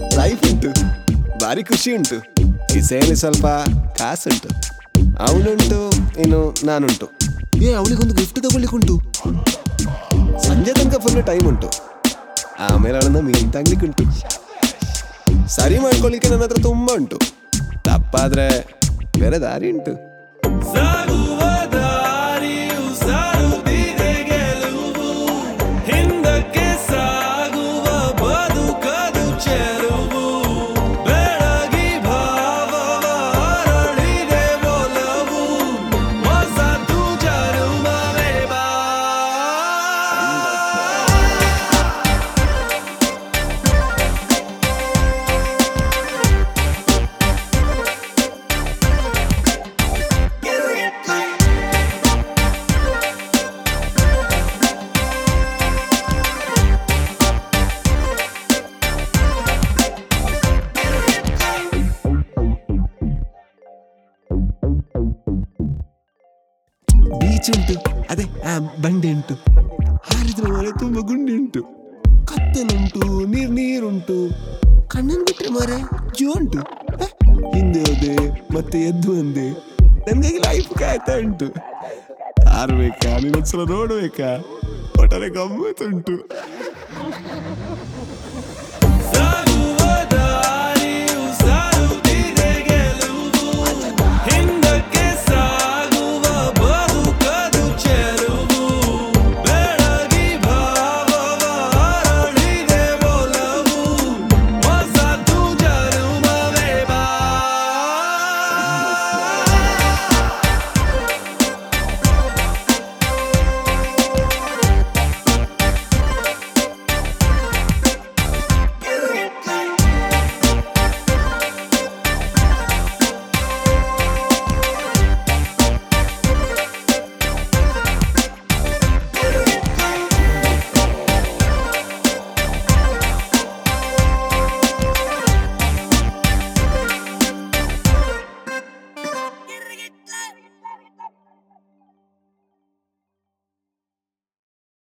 Life ಉಂಟು ಭಾರಿ ಖುಷಿ ಉಂಟು ಕಿಸೆಯಲ್ಲಿ ಸ್ವಲ್ಪ ಕಾಸುಂಟು ಅವನುಂಟು ಇನ್ನು ನಾನುಂಟು ಏ ಅವಳಿಗೊಂದು ಗಿಫ್ಟ್ ತಗೊಳ್ಳಿಕ್ಕುಂಟು ಸಂಜೆ ತನಕ ಫುಲ್ ಟೈಮ್ ಉಂಟು ಆಮೇಲೆ ಅವಳನ್ನ ಮೀನ್ ಉಂಟು ಸರಿ ಮಾಡ್ಕೊಳ್ಳಿಕ್ಕೆ ನನ್ನ ಹತ್ರ ತುಂಬಾ ಉಂಟು ತಪ್ಪಾದ್ರೆ ಬೇರೆ ದಾರಿ ಉಂಟು ಸಾಗುವ ದಾರಿಯು ಸಾರುತ್ತಿದೆ ಗೆಲುವು ಹಿಂದಕ್ಕೆ ಸಾಗುವ ಬದುಕದು ಚೆಲುವು ಬೆಳಗಿ ಭಾವವ ಹರಳಿದೆ ಒಲವು ಹೊಸತು ಜನುಮವೇ ಬಾ ಬೀಚ್ ಉಂಟು ಅದೇ ಆ ಬಂಡೆ ಉಂಟು ಹಾರಿದ್ರೆ ಮರೆ ತುಂಬಾ ಗುಂಡಿ ಉಂಟು ಕತ್ತಲುಂಟು ನೀರ್ ನೀರುಂಟು ಕಣ್ಣನ್ ಬಿಟ್ರೆ ಮರೆ ಜೋ ಉಂಟು ಹ? ಹಿಂದೆ ಹೋದೆ ಮತ್ತೆ ಎದ್ದು ಬಂದೆ ನನ್ಗಾಗಿ ಲೈಫ್ ಕಾಯ್ತಾ ಉಂಟು ಹಾರ್ಬೇಕಾ ನೀನೊಂದ್ಸಲ ನೋಡ್ಬೇಕಾ ಒಟ್ಟಾರೆ ಗಮ್ಮತ್ತುಂಟು